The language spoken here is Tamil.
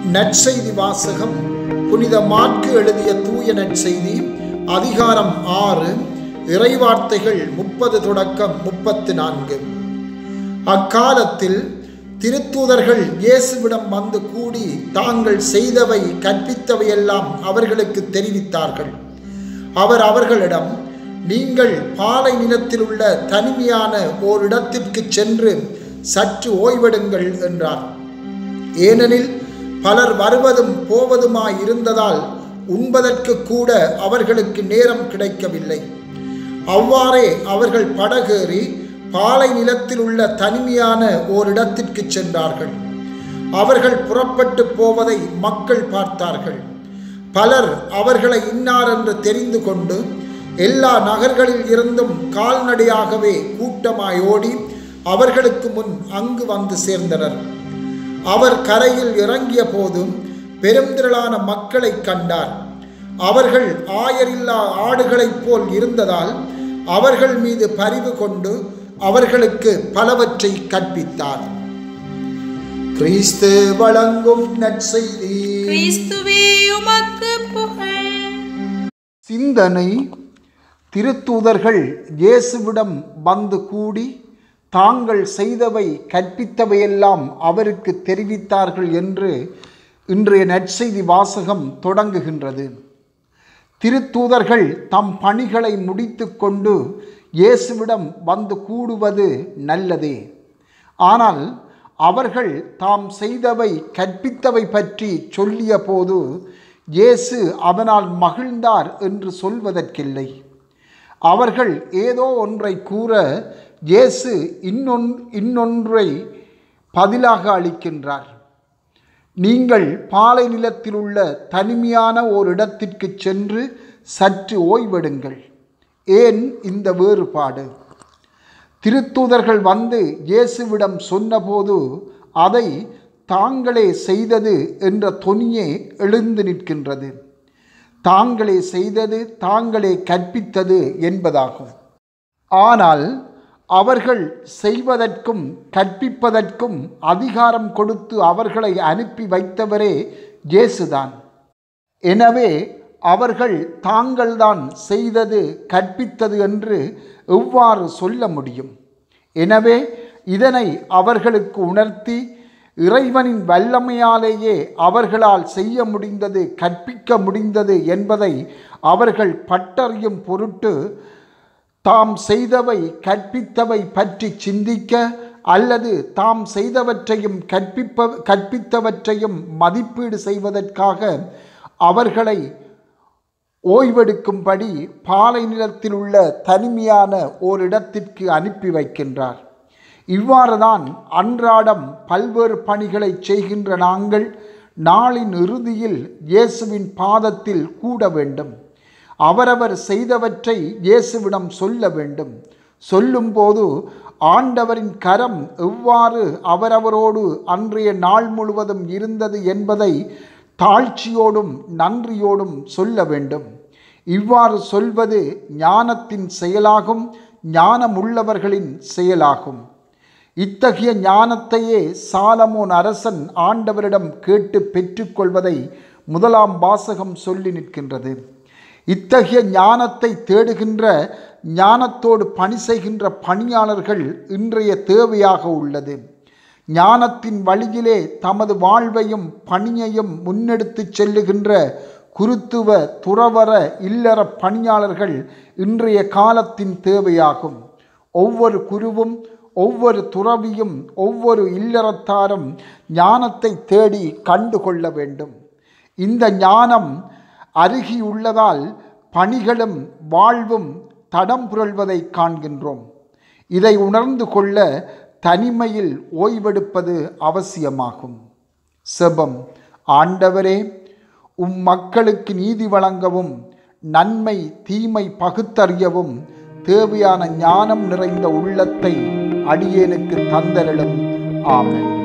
நற்செய்தி வாசகம் புனித மாற்கு எழுதிய தூய நற்செய்தி அதிகாரம் ஆறு இறைவார்த்தைகள் முப்பது தொடக்கம் முப்பத்து நான்கு அக்காலத்தில் திருத்தூதர்கள் இயேசுவிடம் வந்து கூடி தாங்கள் செய்தவை கற்பித்தவையெல்லாம் அவர்களுக்கு தெரிவித்தார்கள் அவர் அவர்களிடம் நீங்கள் பாலை நிலத்தில் உள்ள தனிமையான ஓரிடத்திற்கு சென்று சற்று ஓய்வெடுங்கள் என்றார் ஏனெனில் பலர் வருவதும் போவதுமாய் இருந்ததால் உண்பதற்கு கூட அவர்களுக்கு நேரம் கிடைக்கவில்லை அவ்வாறே அவர்கள் படகேறி பாலை நிலத்தில் உள்ள தனிமையான ஓரிடத்திற்கு சென்றார்கள் அவர்கள் புறப்பட்டு போவதை மக்கள் பார்த்தார்கள் பலர் அவர்களை இன்னார் என்று தெரிந்து கொண்டு எல்லா நகர்களில் இருந்தும் கால்நடையாகவே கூட்டமாய் ஓடி அவர்களுக்கு முன் அங்கு வந்து சேர்ந்தனர் அவர் கரையில் இறங்கிய போதும் பெருந்திரளான மக்களை கண்டார் அவர்கள் ஆயரில்லா ஆடுகளைப் போல் இருந்ததால் அவர்கள் மீது பரிவு கொண்டு அவர்களுக்கு பலவற்றை கற்பித்தார் கிறிஸ்து வழங்கும் நற்செய்தி கிறிஸ்துவே உமக்கு புகழ் சிந்தனை திருத்தூதர்கள் இயேசுவிடம் வந்து கூடி தாங்கள் செய்தவை கற்பித்தவையெல்லாம் அவருக்கு தெரிவித்தார்கள் என்று இன்றைய நற்செய்தி வாசகம் தொடங்குகின்றது திருத்தூதர்கள் தம் பணிகளை முடித்துக்கொண்டு இயேசுவிடம் வந்து கூடுவது நல்லதே ஆனால் அவர்கள் தாம் செய்தவை கற்பித்தவை பற்றி சொல்லிய போது இயேசு அதனால் மகிழ்ந்தார் என்று சொல்வதற்கில்லை அவர்கள் ஏதோ ஒன்றை கூற இயேசு இன்னொன் இன்னொன்றை பதிலாக அளிக்கின்றார் நீங்கள் பாலை நிலத்தில் உள்ள தனிமையான ஓர் இடத்திற்கு சென்று சற்று ஓய்வெடுங்கள் ஏன் இந்த வேறுபாடு திருத்தூதர்கள் வந்து இயேசுவிடம் சொன்னபோது அதை தாங்களே செய்தது என்ற தொனியே எழுந்து நிற்கின்றது தாங்களே செய்தது தாங்களே கற்பித்தது என்பதாகும் ஆனால் அவர்கள் செய்வதற்கும் கற்பிப்பதற்கும் அதிகாரம் கொடுத்து அவர்களை அனுப்பி வைத்தவரே இயேசுதான் எனவே அவர்கள் தாங்கள்தான் செய்தது கற்பித்தது என்று எவ்வாறு சொல்ல முடியும் எனவே இதனை அவர்களுக்கு உணர்த்தி இறைவனின் வல்லமையாலேயே அவர்களால் செய்ய முடிந்தது கற்பிக்க முடிந்தது என்பதை அவர்கள் பட்டறியும் பொருட்டு தாம் செய்தவை கற்பித்தவை பற்றி சிந்திக்க அல்லது தாம் செய்தவற்றையும் கற்பிப்ப கற்பித்தவற்றையும் மதிப்பீடு செய்வதற்காக அவர்களை ஓய்வெடுக்கும்படி பாலை நிலத்தில் உள்ள தனிமையான ஓரிடத்திற்கு அனுப்பி வைக்கின்றார் இவ்வாறுதான் அன்றாடம் பல்வேறு பணிகளை செய்கின்ற நாங்கள் நாளின் இறுதியில் இயேசுவின் பாதத்தில் கூட வேண்டும் அவரவர் செய்தவற்றை இயேசுவிடம் சொல்ல வேண்டும் சொல்லும்போது ஆண்டவரின் கரம் எவ்வாறு அவரவரோடு அன்றைய நாள் முழுவதும் இருந்தது என்பதை தாழ்ச்சியோடும் நன்றியோடும் சொல்ல வேண்டும் இவ்வாறு சொல்வது ஞானத்தின் செயலாகும் ஞானமுள்ளவர்களின் செயலாகும் இத்தகைய ஞானத்தையே சாலமோன் அரசன் ஆண்டவரிடம் கேட்டு பெற்றுக்கொள்வதை முதலாம் வாசகம் சொல்லி நிற்கின்றது இத்தகைய ஞானத்தை தேடுகின்ற ஞானத்தோடு பணி செய்கின்ற பணியாளர்கள் இன்றைய தேவையாக உள்ளது ஞானத்தின் வழியிலே தமது வாழ்வையும் பணியையும் முன்னெடுத்து செல்லுகின்ற குருத்துவ துறவர இல்லற பணியாளர்கள் இன்றைய காலத்தின் தேவையாகும் ஒவ்வொரு குருவும் ஒவ்வொரு துறவியும் ஒவ்வொரு இல்லறத்தாரும் ஞானத்தை தேடி கண்டுகொள்ள வேண்டும் இந்த ஞானம் அருகியுள்ளதால் பணிகளும் வாழ்வும் தடம் புரள்வதை காண்கின்றோம் இதை உணர்ந்து கொள்ள தனிமையில் ஓய்வெடுப்பது அவசியமாகும் செபம் ஆண்டவரே உம் மக்களுக்கு நீதி வழங்கவும் நன்மை தீமை பகுத்தறியவும் தேவையான ஞானம் நிறைந்த உள்ளத்தை அடியேனுக்கு தந்தரிடும் ஆமென்